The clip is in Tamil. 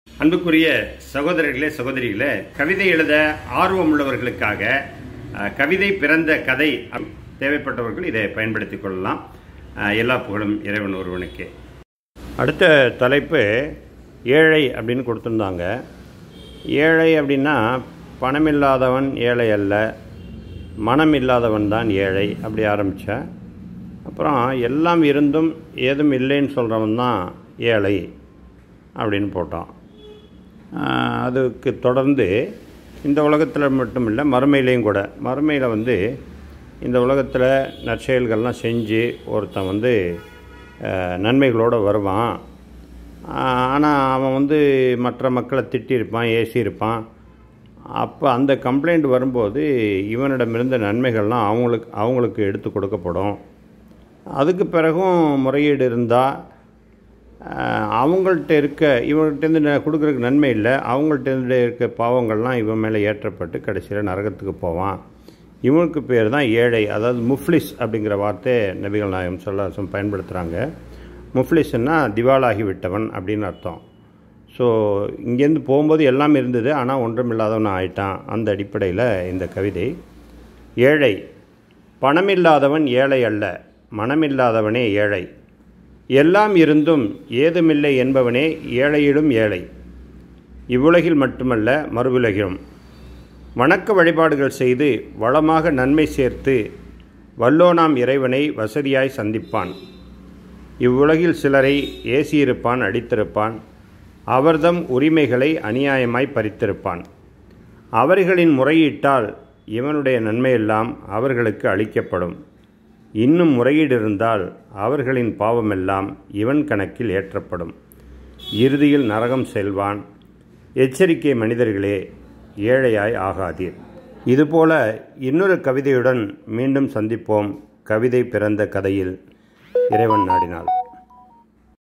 அன்புக்குரிய சகோதரர்களே சகோதரிகளே கவிதை எழுத ஆர்வம் உள்ளவர்களுக்காக அஹ், கவிதை பிறந்த கதை அப்- தேவைப்பட்டவர்கள் இதை பயன்படுத்திக் கொள்ளலாம் அஹ், எல்லா புகழும் இறைவன் ஒருவனுக்கே அடுத்த தலைப்பு ஏழை அப்படின்னு கொடுத்துருந்தாங்க ஏழை அப்படின்னா பணமில்லாதவன் ஏழை அல்ல மனம் இல்லாதவன் தான் ஏழை அப்படி ஆரம்பித்தேன் அப்புறம் எல்லாம் இருந்தும் ஏதும் இல்லைன்னு சொல்கிறவன் தான் ஏழை அப்படின்னு போட்டான் ஆஹ் அதுக்கு தொடர்ந்து இந்த உலகத்தில் மட்டும் இல்லை மறுமையிலையும் கூட மறுமையில் வந்து இந்த உலகத்தில் நற்செயல்கள்லாம் செஞ்சு ஒருத்தன் வந்து ஆஹ் நன்மைகளோடு வருவான் ஆனால் அவன் வந்து மற்ற மக்களை திட்டியிருப்பான் ஏசியிருப்பான் அப்போ அந்த கம்ப்ளைண்ட் வரும்போது இவனிடமிருந்த நன்மைகள்லாம் அவங்களுக்கு அவங்களுக்கு எடுத்து கொடுக்கப்படும் அதுக்கு பிறகும் முறையீடு இருந்தால் அவங்கள்ட்ட இருக்க இவங்கள்ட்டேருந்து ந- கொடுக்குறதுக்கு நன்மை இல்லை அவங்கள்ட்டேருந்து இருக்க பாவங்கள்லாம் இவன் மேலே ஏற்றப்பட்டு கடைசியில் நரகத்துக்கு போவான் இவனுக்கு பேர் தான் ஏழை அதாவது முஃப்லிஸ் அப்படிங்கிற வார்த்தை நபிகள் நாயகம் சொல்லாசம் பயன்படுத்துகிறாங்க முஃப்லிஸ்ன்னா திவாலாகி விட்டவன் அப்படின்னு அர்த்தம் ஸோ இங்கேருந்து போகும்போது எல்லாம் இருந்தது ஆனால் ஒன்றுமில்லாதவன் ஆயிட்டான் அந்த அடிப்படையில் இந்த கவிதை ஏழை பணமில்லாதவன் ஏழை அல்ல மனமில்லாதவனே ஏழை எல்லாம் இருந்தும் ஏதுமில்லை என்பவனே ஏழையிலும் ஏழை இவ்வுலகில் மட்டுமல்ல மறுவுலகிலும் வணக்க வழிபாடுகள் செய்து வளமாக நன்மை சேர்த்து வல்லோனாம் இறைவனை வசதியாய் சந்திப்பான் இவ்வுலகில் சிலரை ஏசியிருப்பான் அடித்திருப்பான் அவர்தம் உரிமைகளை அநியாயமாய் பறித்திருப்பான் அவர்களின் முறையீட்டால் இவனுடைய நன்மையெல்லாம் அவர்களுக்கு அளிக்கப்படும் இன்னும் முறையீடு இருந்தால் அவர்களின் பாவமெல்லாம் இவன் கணக்கில் ஏற்றப்படும் இறுதியில் நரகம் செல்வான் எச்சரிக்கை மனிதர்களே ஏழையாய் ஆகாதீர் இதுபோல இன்னொரு கவிதையுடன் மீண்டும் சந்திப்போம் கவிதை பிறந்த கதையில் இறைவன் நாடினாள்